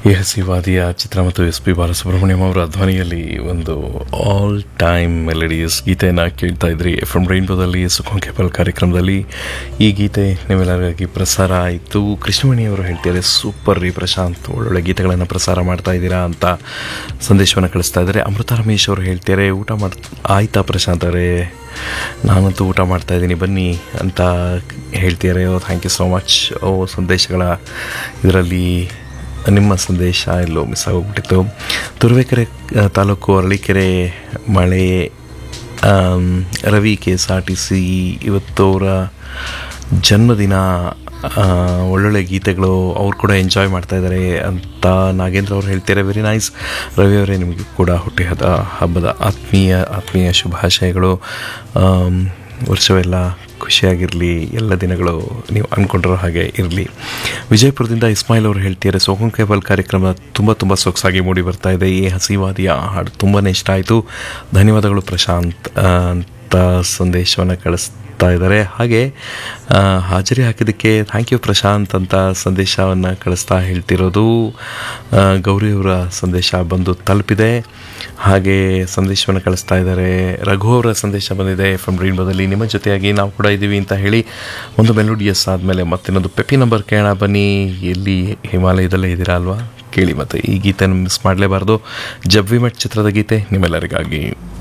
ಈ ಹಸಿವಾದಿಯ ಚಿತ್ರ ಮತ್ತು S P Balasubrahmanyam ಅವರ ಧ್ವನಿಯಲ್ಲಿ ಒಂದು ಆಲ್ ಟೈಮ್ ಮೆಲಡಿಯಸ್ ಗೀತೆಯನ್ನು ಕೇಳ್ತಾ ಇದ್ರಿ ಎಫ್ ಎಂ ರೈನ್ಬೋದಲ್ಲಿ ಸುಖಂ ಕೇಬಲ್ ಕಾರ್ಯಕ್ರಮದಲ್ಲಿ ಈ ಗೀತೆ ನಿಮ್ಮೆಲ್ಲರಿಗಾಗಿ ಪ್ರಸಾರ ಆಯಿತು ಕೃಷ್ಣಮಣಿ ಅವರು ಹೇಳ್ತಾರೆ ಸೂಪರ್ ರೀ ಪ್ರಶಾಂತ್ ಒಳ್ಳೊಳ್ಳೆ ಗೀತೆಗಳನ್ನು ಪ್ರಸಾರ ಮಾಡ್ತಾ ಇದ್ದೀರಾ ಅಂತ ಸಂದೇಶವನ್ನು ಕಳಿಸ್ತಾ ಇದ್ದಾರೆ ಅಮೃತ ರಮೇಶ್ ಅವರು ಹೇಳ್ತಾರೆ ಊಟ ಮಾಡ್ ಆಯ್ತಾ ಪ್ರಶಾಂತ್ ಅವರೇ ನಾನಂತೂ ಊಟ ಮಾಡ್ತಾ ಇದ್ದೀನಿ ಬನ್ನಿ ಅಂತ ಹೇಳ್ತಿದ್ದಾರೆ ಥ್ಯಾಂಕ್ ಯು ಸೋ ಮಚ್ ಓ ಸಂದೇಶಗಳ ಇದರಲ್ಲಿ ನಿಮ್ಮ ಸಂದೇಶ ಎಲ್ಲೋ ಮಿಸ್ ಆಗೋಗ್ಬಿಟ್ಟಿತ್ತು ತುರುವೇಕೆರೆ ಆ, ತಾಲೂಕು ಅರಳೀಕೆರೆ ಮಳೆ ಆಮ್, Ravi K S R T C ಇವತ್ತು ಅವರ ಜನ್ಮದಿನ ಆ, ಒಳ್ಳೊಳ್ಳೆ ಗೀತೆಗಳು ಅವ್ರು ಕೂಡ ಎಂಜಾಯ್ ಮಾಡ್ತಾ ಇದ್ದಾರೆ ಅಂತ ನಾಗೇಂದ್ರ ಅವ್ರು ಹೇಳ್ತಾರೆ ವೆರಿ ನೈಸ್ ರವಿ ಅವರೇ ನಿಮಗೂ ಕೂಡ ಹುಟ್ಟಿದ ಹಬ್ಬದ ಆತ್ಮೀಯ ಆತ್ಮೀಯ ಶುಭಾಶಯಗಳು ಆಮ್, ವರ್ಷವೆಲ್ಲ ಖುಷಿಯಾಗಿರಲಿ ಎಲ್ಲ ದಿನಗಳು ನೀವು ಅಂದ್ಕೊಂಡಿರೋ ಹಾಗೆ ಇರಲಿ ವಿಜಯಪುರದಿಂದ ಇಸ್ಮಾಯಿಲ್ ಅವರು ಹೇಳ್ತಿದ್ದಾರೆ ಸೋಹಂ ಕೇಬಲ್ ಕಾರ್ಯಕ್ರಮ ತುಂಬ ತುಂಬ ಸೊಗಸಾಗಿ ಮೂಡಿ ಬರ್ತಾ ಇದೆ ಈ ಹಸಿವಾದಿಯ ಹಾಡು ತುಂಬಾ ಇಷ್ಟ ಆಯಿತು ಧನ್ಯವಾದಗಳು ಪ್ರಶಾಂತ್ ಆ, ಅಂತ ಸಂದೇಶವನ್ನು ಕಳಿಸ್ತಾ ಇದ್ದಾರೆ ಹಾಗೆ ಆ, ಹಾಜರಿ ಹಾಕಿದ್ದಕ್ಕೆ ಥ್ಯಾಂಕ್ ಯು ಪ್ರಶಾಂತ್ ಅಂತ ಸಂದೇಶವನ್ನು ಕಳಿಸ್ತಾ ಹೇಳ್ತಿರೋದು ಆ, ಗೌರಿ ಅವರ ಸಂದೇಶ ಬಂದು ತಲುಪಿದೆ ಹಾಗೆ ಸಂದೇಶವನ್ನು ಕಳಿಸ್ತಾ ಇದ್ದಾರೆ ರಘು ಅವರ ಸಂದೇಶ ಬಂದಿದೆ ಎಫ್ ಎಂ ರೈನ್ಬೋದಲ್ಲಿ ನಿಮ್ಮ ಜೊತೆಯಾಗಿ ನಾವು ಕೂಡ ಇದ್ದೀವಿ ಅಂತ ಹೇಳಿ ಒಂದು ಮೆಲೋಡಿಯಸ್ ಆದಮೇಲೆ ಮತ್ತಿನ್ನೊಂದು ಪೆಪಿ ನಂಬರ್ ಕೇಳೋಣ ಬನ್ನಿ ಎಲ್ಲಿ ಹಿಮಾಲಯದಲ್ಲೇ ಇದ್ದೀರಾ ಅಲ್ವಾ ಕೇಳಿ ಮತ್ತೆ ಈ ಗೀತೆಯನ್ನು ಮಿಸ್ ಮಾಡಲೇಬಾರ್ದು ಜಬ್ ವಿ ಮೆಟ್ ಚಿತ್ರದ ಗೀತೆ ನಿಮ್ಮೆಲ್ಲರಿಗಾಗಿ